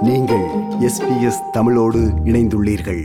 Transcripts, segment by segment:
நீங்கள் எஸ்பிஎஸ் தமிழோடு இணைந்துள்ளீர்கள்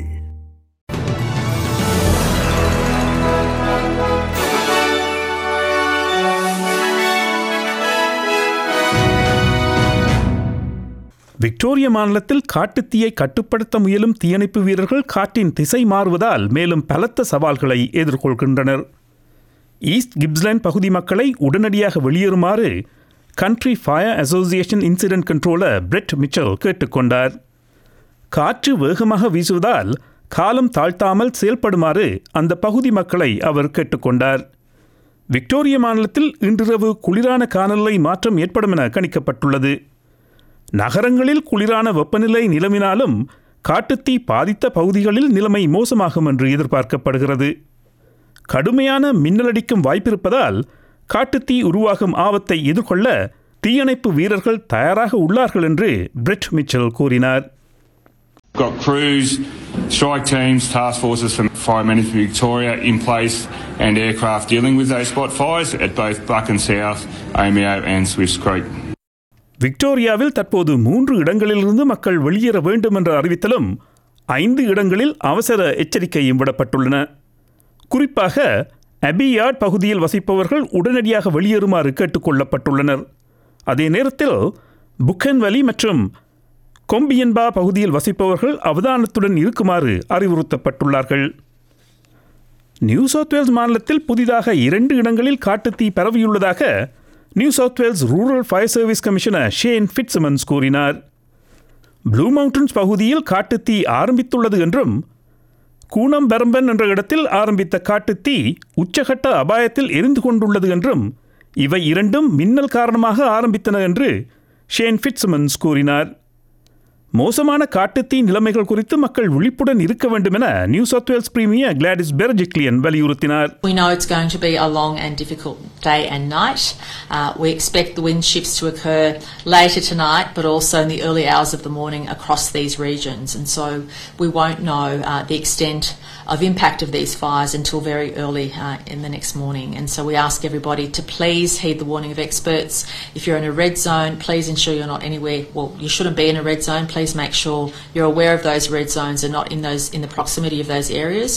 விக்டோரியா மாநிலத்தில் காட்டுத்தீயை கட்டுப்படுத்த முயலும் தீயணைப்பு வீரர்கள் காற்றின் திசை மாறுவதால் மேலும் பலத்த சவால்களை எதிர்கொள்கின்றனர் ஈஸ்ட் கிப்ஸ்லேண்ட் பகுதி மக்களை உடனடியாக வெளியேறுமாறு country fire association incident controller Brett Mitchell கேட்டுக்கொண்டார் காற்று வேகமாக வீசுவதால் காலம் தாழ்த்தாமல் செயல்படுமாறு அந்த பகுதி மக்களை அவர் கேட்டுக்கொண்டார் விக்டோரியா மாநிலத்தில் இன்றிரவு குளிரான காலநிலை மாற்றம் ஏற்படும் என கணிக்கப்பட்டுள்ளது நகரங்களில் குளிரான வெப்பநிலை நிலவினாலும் காட்டுத்தீ பாதித்த பகுதிகளில் நிலைமை மோசமாகும் என்று எதிர்பார்க்கப்படுகிறது கடுமையான மின்னலடிக்கும் வாய்ப்பிருப்பதால் காட்டுத்தீ உருவாகும் ஆபத்தை எதிர்கொள்ள தீயணைப்பு வீரர்கள் தயாராக உள்ளார்கள் என்று பிரெட் மிச்சல் கூறினார் Got crews, strike teams, task forces from Fire Management Victoria in place and aircraft dealing with those spot fires at both Buchan South, Omeo and Swifts Creek. விக்டோரியாவில் தற்போது மூன்று இடங்களிலிருந்து மக்கள் வெளியேற வேண்டும் என்ற அறிவித்தலும் ஐந்து இடங்களில் அவசர எச்சரிக்கையும் விடப்பட்டுள்ளன குறிப்பாக அபியார்ட் பகுதியில் வசிப்பவர்கள் உடனடியாக வெளியேறுமாறு கேட்டுக்கொள்ளப்பட்டுள்ளனர் அதே நேரத்தில் புக்கன் வலி மற்றும் கொம்பியன்பா பகுதியில் வசிப்பவர்கள் அவதானத்துடன் இருக்குமாறு அறிவுறுத்தப்பட்டுள்ளார்கள் நியூ சவுத் வேல்ஸ் மாநிலத்தில் புதிதாக இரண்டு இடங்களில் காட்டுத்தீ பரவியுள்ளதாக New South Wales rural fire service commissioner Shane Fitzsimmons கூறினார் ப்ளூ மவுண்டன்ஸ் பகுதியில் காட்டுத்தீ ஆரம்பித்துள்ளது என்றும் கூனம் பெரம்பன் என்ற இடத்தில் ஆரம்பித்த காட்டுத்தீ உச்சகட்ட அபாயத்தில் எரிந்து கொண்டுள்ளது என்றும் இவை இரண்டும் மின்னல் காரணமாக ஆரம்பித்தன என்று ஷேன் ஃபிட்ஸமன்ஸ் கூறினார் மோசமான காட்டுத்தீ நிலைமைகள் குறித்து மக்கள் விழிப்புடன் இருக்க வேண்டும் என New South Wales premier Gladys Berejiklian வலியுறுத்தினார் We know it's going to be a long and difficult day and night. Uh, we expect the wind shifts to occur later tonight, but also in the early hours of the morning across these regions. And so we won't know uh, the extent of impact of these fires until very early uh, in the next morning. And so we ask everybody to please heed the warning of experts. If you're in a red zone, please ensure you're not anywhere. Well, you shouldn't be in a red zone. Please make sure you're aware of those red zones and not in those in the proximity of those areas.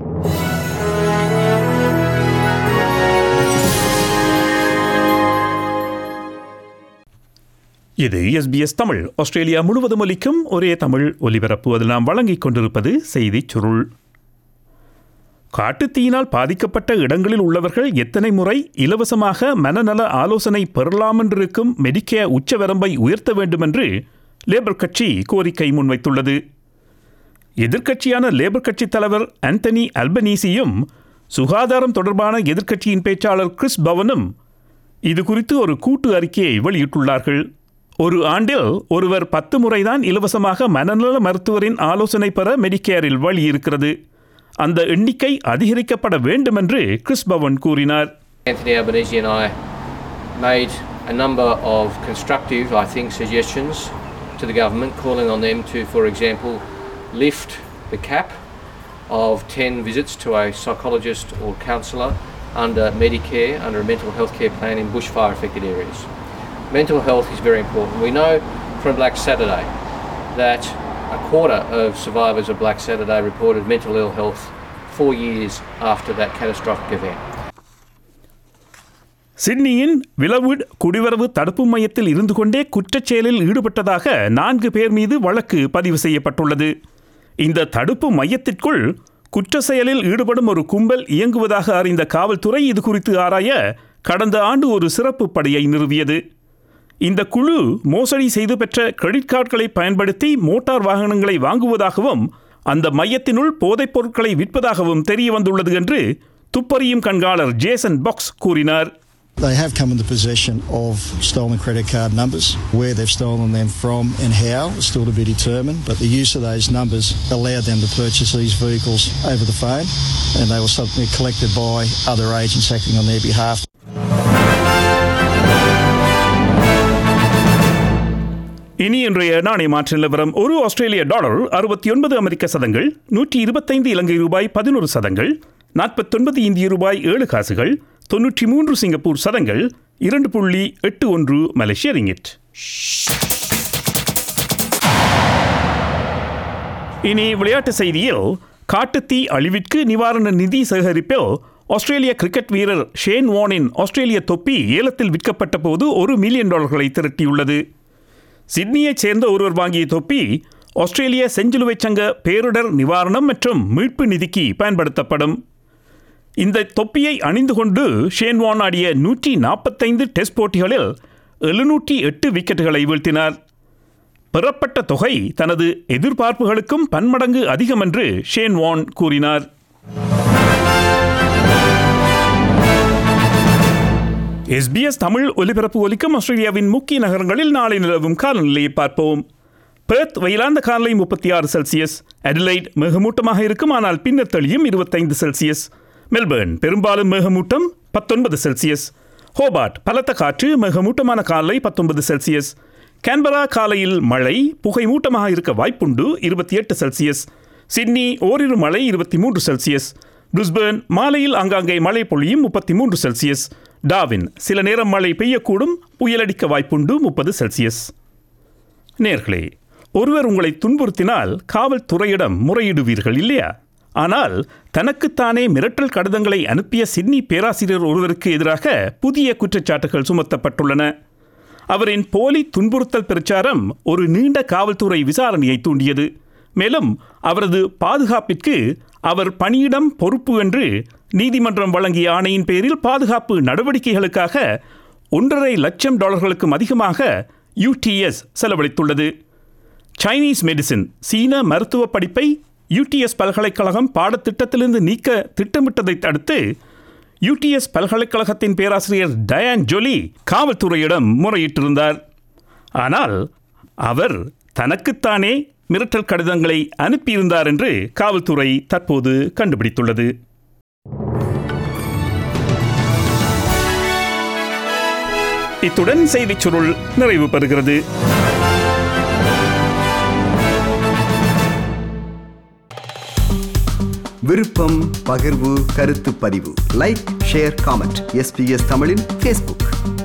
இது SBS Tamil Australia முழுவதும் ஒலிக்கும் ஒரே தமிழ் ஒலிபரப்பு அதில் நாம் வழங்கிக் கொண்டிருப்பது செய்திச் சுருள் காட்டுத்தீயினால் பாதிக்கப்பட்ட இடங்களில் உள்ளவர்கள் எத்தனை முறை இலவசமாக மனநல ஆலோசனை பெறலாம் என்றிருக்கும் மெடிக்கேர் உச்சவரம்பை உயர்த்த வேண்டும் என்று லேபர் கட்சி கோரிக்கை முன்வைத்துள்ளது எதிர்க்கட்சியான லேபர் கட்சி தலைவர் ஆந்தனி அல்பனீசியும் சுகாதாரம் தொடர்பான எதிர்க்கட்சியின் பேச்சாளர் கிறிஸ் பவனும் இது குறித்து ஒரு கூட்டு அறிக்கையை வெளியிட்டுள்ளார்கள் ஒரு ஆண்டில் ஒருவர் பத்து முறைதான் இலவசமாக மனநல மருத்துவரின் ஆலோசனை பெற மெடிக்கேரில் வழி இருக்கிறது அந்த எண்ணிக்கை அதிகரிக்கப்பட வேண்டும் என்று கிறிஸ் பவன் கூறினார் Anthony Albanese and I made a number of constructive, I think, suggestions to the government, calling on them to, for example, lift the cap of 10 visits to a psychologist or counsellor under Medicare, under a mental health care plan in bushfire affected areas. Mental health is very important. We know from Black Saturday that a quarter of survivors of Black Saturday reported mental ill health four years after that catastrophic event. சிட்னியின் விலவுட் குடிவரவு தடுப்பு மையத்தில் இருந்து கொண்டே குற்றச் செயலில் ஈடுபட்டதாக நான்கு பேர் மீது வழக்கு பதிவு செய்யப்பட்டுள்ளது இந்த தடுப்பு மையத்திற்குள் குற்ற செயலில் ஈடுபடும் ஒரு கும்பல் இயங்குவதாக அறிந்த காவல்துறை இது குறித்து ஆராய கடந்த ஆண்டு ஒரு சிறப்பு படையை நிறுவியது இந்த குழு மோசடி செய்து பெற்ற கிரெடிட் கார்டுகளை பயன்படுத்தி மோட்டார் வாகனங்களை வாங்குவதாகவும் அந்த மையத்தினுள் போதைப் பொருட்களை விற்பதாகவும் தெரிய வந்துள்ளது என்று துப்பறியும் கண்காளர் ஜேசன் பாக்ஸ் கூறினார் They have come into possession of stolen credit card numbers. Where they've stolen them from and how is still to be determined, but the use of those numbers allowed them to purchase these vehicles over the phone and they were subsequently collected by other agents acting on their behalf. இனி இன்றைய நாணய மாற்று நிலவரம் ஒரு ஆஸ்திரேலிய dollar அறுபத்தி ஒன்பது அமெரிக்க சதங்கள் நூற்றி இருபத்தைந்து இலங்கை ரூபாய் பதினோரு சதங்கள் நாற்பத்தொன்பது இந்திய ரூபாய் ஏழு காசுகள் தொன்னூற்றி மூன்று சிங்கப்பூர் சதங்கள் இரண்டு புள்ளி எட்டு ஒன்று மலேசிய ரிங்கிட் இனி விளையாட்டு செய்தியில் காட்டுத்தீ அழிவிற்கு நிவாரண நிதி சேகரிப்பில் ஆஸ்திரேலிய கிரிக்கெட் வீரர் ஷேன் வானின் ஆஸ்திரேலிய தொப்பி ஏலத்தில் விற்கப்பட்ட போது ஒரு மில்லியன் டாலர்களை திரட்டியுள்ளது சிட்னியைச் சேர்ந்த ஒருவர் வாங்கிய தொப்பி ஆஸ்திரேலிய செஞ்சிலுவைச் சங்க பேரிடர் நிவாரணம் மற்றும் மீட்பு நிதிக்கு பயன்படுத்தப்படும் இந்த தொப்பியை அணிந்து கொண்டு ஷேன்வான் ஆடிய நூற்றி நாற்பத்தைந்து டெஸ்ட் போட்டிகளில் எழுநூற்றி எட்டு விக்கெட்டுகளை வீழ்த்தினார் பெறப்பட்ட தொகை தனது எதிர்பார்ப்புகளுக்கும் பன்மடங்கு அதிகம் என்று ஷேன்வான் கூறினார் எஸ்பிஎஸ் தமிழ் ஒலிபரப்பு ஒலிக்கும் ஆஸ்திரேலியாவின் முக்கிய நகரங்களில் நாளை நிலவும் காலநிலையை பார்ப்போம் பெர்த் வெயிலாந்த காலை முப்பத்தி ஆறு செல்சியஸ் அடிலைட் மேகமூட்டமாக இருக்கும் ஆனால் பின்னர் தெளியும் இருபத்தைந்து செல்சியஸ் மெல்பர்ன் பெரும்பாலும் மேகமூட்டம் பத்தொன்பது செல்சியஸ் ஹோபார்ட் பலத்த காற்று மேகமூட்டமான காலை பத்தொன்பது செல்சியஸ் கேன்பரா காலையில் மழை புகை மூட்டமாக இருக்க வாய்ப்புண்டு இருபத்தி எட்டு செல்சியஸ் சிட்னி ஓரிரு மழை இருபத்தி மூன்று செல்சியஸ் பிரிஸ்பேர்ன் மாலையில் ஆங்காங்கே மழை பொழியும் முப்பத்தி மூன்று செல்சியஸ் டாவின் சில நேரம் மழை பெய்யக்கூடும் புயலடிக்க வாய்ப்புண்டு முப்பது செல்சியஸ் நேர்களே ஒருவர் உங்களை துன்புறுத்தினால் காவல்துறையிடம் முறையிடுவீர்கள் இல்லையா ஆனால் தனக்குத்தானே மிரட்டல் கடிதங்களை அனுப்பிய சிட்னி பேராசிரியர் ஒருவருக்கு எதிராக புதிய குற்றச்சாட்டுகள் சுமத்தப்பட்டுள்ளன அவரின் போலி துன்புறுத்தல் பிரச்சாரம் ஒரு நீண்ட காவல்துறை விசாரணையை தூண்டியது மேலும் அவரது பாதுகாப்பிற்கு அவர் பணியிடம் பொறுப்பு என்று நீதிமன்றம் வழங்கிய ஆணையின் பேரில் பாதுகாப்பு நடவடிக்கைகளுக்காக ஒன்றரை லட்சம் டாலர்களுக்கும் அதிகமாக யூடிஎஸ் செலவழித்துள்ளது சைனீஸ் மெடிசின் சீன மருத்துவ படிப்பை யூடிஎஸ் பல்கலைக்கழகம் பாடத்திட்டத்திலிருந்து நீக்க திட்டமிட்டதை அடுத்து யூடிஎஸ் பல்கலைக்கழகத்தின் பேராசிரியர் டயான் ஜொலி காவல்துறையிடம் முறையிட்டிருந்தார் ஆனால் அவர் தனக்குத்தானே மிரட்டல் கடிதங்களை அனுப்பியிருந்தார் என்று காவல்துறை தற்போது கண்டுபிடித்துள்ளது இத்துடன் செய்திச் சுருள் நிறைவு பெறுகிறது விருப்பம் பகிர்வு கருத்து பதிவு லைக் ஷேர் காமெண்ட் எஸ்பிஎஸ் தமிழின் ஃபேஸ்புக்